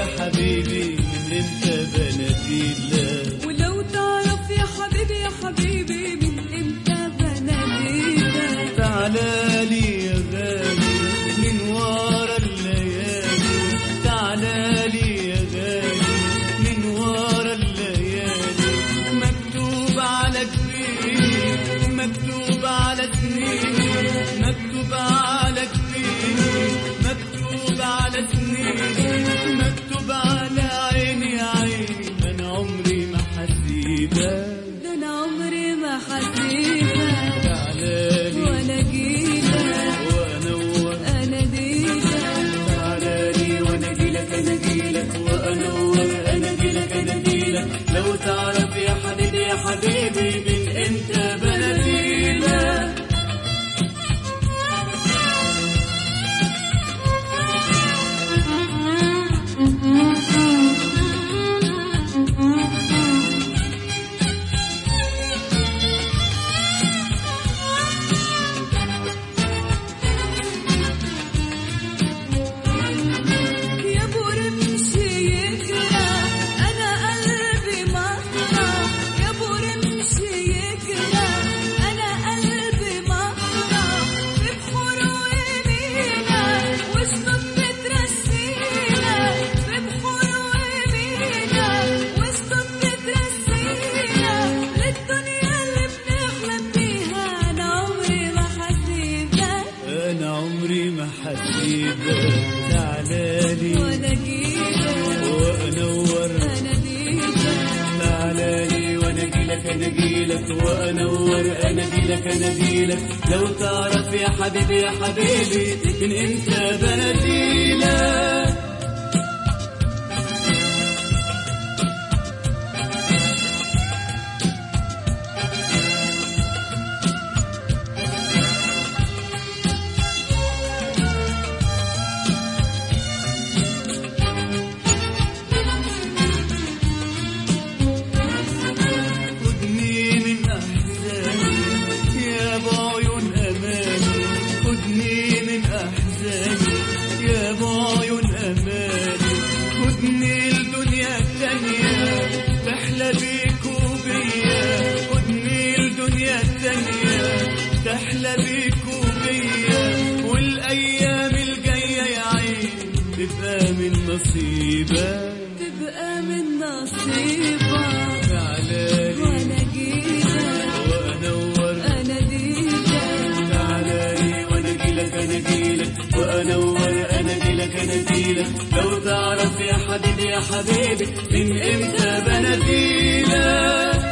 يا حبيبي من امتى بناديلك ولو تعرف يا حبيبي يا حبيبي من امتى بناديلك تعالى لي يا غالي من ورا الليالي تعالى لي يا غالي من ورا الليالي مكتوب على جبيني مكتوب على سنيني مكتوب على جبيني مكتوب على سنيني مكتوب على عيني يا عيني انا عمري ما حسيبك ده انا عمري ما حسيبك تعالى لي ولا جيلك وانور اناديلك تعالى لي وانا اجيلك انا اجيلك وانور انا اجيلك انا اجيلك لو تعرف يا حبيبي يا حبيبي من امتى بناديلك يا ابو رمشي يكره انا قلبي مطرح يا ابو رمشي يكره انا قلبي مطرح في بحور ويمينا وشطب بترسينا في بحور ويمينا وشطب بترسينا للدنيا اللي بنحلم بيها انا عمري ما حسيبك انا عمري ما حسيبك تعالى لي ولا جيلك وانور اناديلك تعالى لي وانا اجيلك انا اجيلك وانور انا اجيلك انا اجيلك لو تعرف يا حبيبي يا حبيبي من امتى بناديلك خدني من أحزاني يا بعيون أماني خدني من أحزاني يا بعيون أماني خدني الدنيا التانية تحلى بيك وبيا خدني الدنيا التانية تحلى بيك وبيا والأيام الجاية يا عين تبقى من نصيبك تبقى من نصيبك تعالى لي وانا جيلك وانور اناديلك تعالى لي وانا اجيلك انا اجيلك وانور انا اجيلك انا اجيلك لو تعرف يا حبيبي يا حبيبي من امتى بناديلك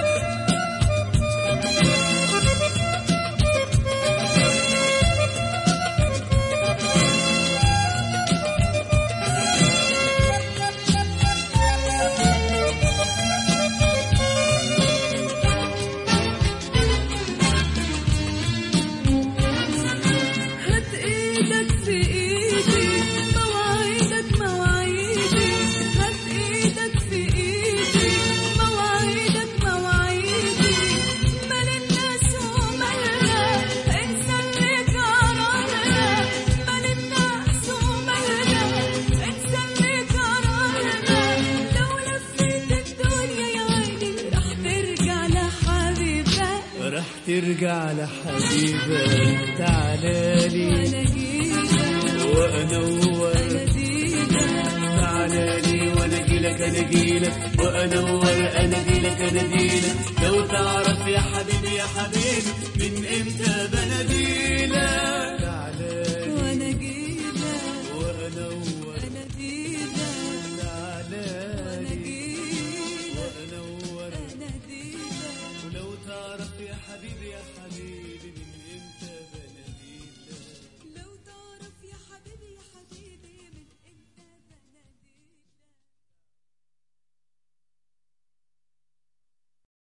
هات ايدك في ايدي مواعيدك مواعيدي هات ايدك في ايدي مواعيدك مواعيدي مال الناس ومالنا انسى اللي جرالنا مال الناس ومالنا انسى اللي جرالنا لو لفيت الدنيا يا عيني راح ترجع لحبيبك راح ترجع لحبيبك تعالى لي وانا جيلك وانور اناديلك تعالى لي وانا اجيلك انا اجيلك وانور انا اجيلك انا اجيلك لو تعرف يا حبيبي يا حبيبي من امتى بناديلك تعالى لي وانا جيلك وانور اناديلك تعالى وانا لي جيلك وانور اناديلك ولو تعرف يا حبيبي يا حبيبي